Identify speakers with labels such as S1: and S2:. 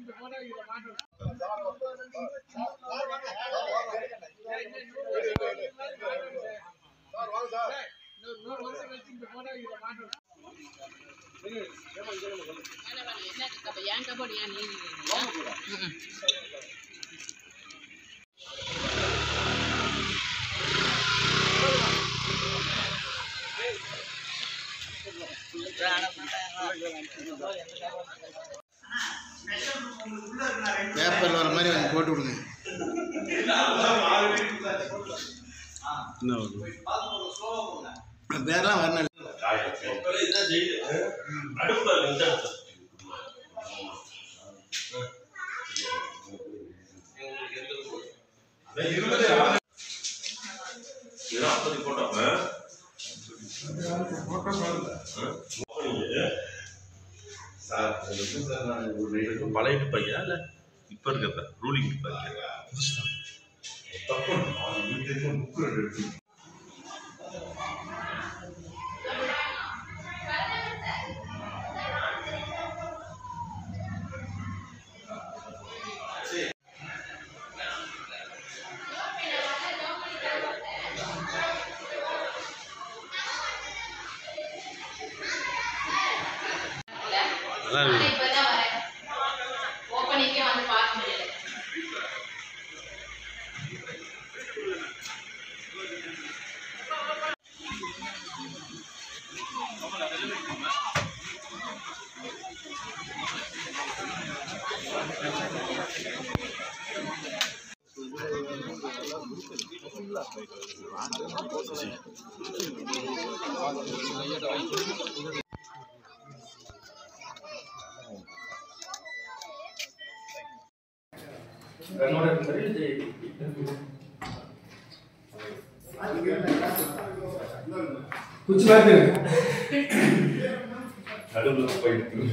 S1: என் கபடி ஏன் நீ
S2: பேப்பர் வர மாதிரி கொஞ்சம் போட்டு விடுங்க பேர்லாம் வரணும்
S3: பழைய பையன் இல்ல இப்ப இருக்கிறத ரூலிங் பையன் நல்லா இருக்கு.
S1: இப்பதான் வரேன் ஓப்பனிங்கே வந்து பார்க்க முடியல
S4: குச்சி பார்த்து
S3: நடுவுல போயிட்டு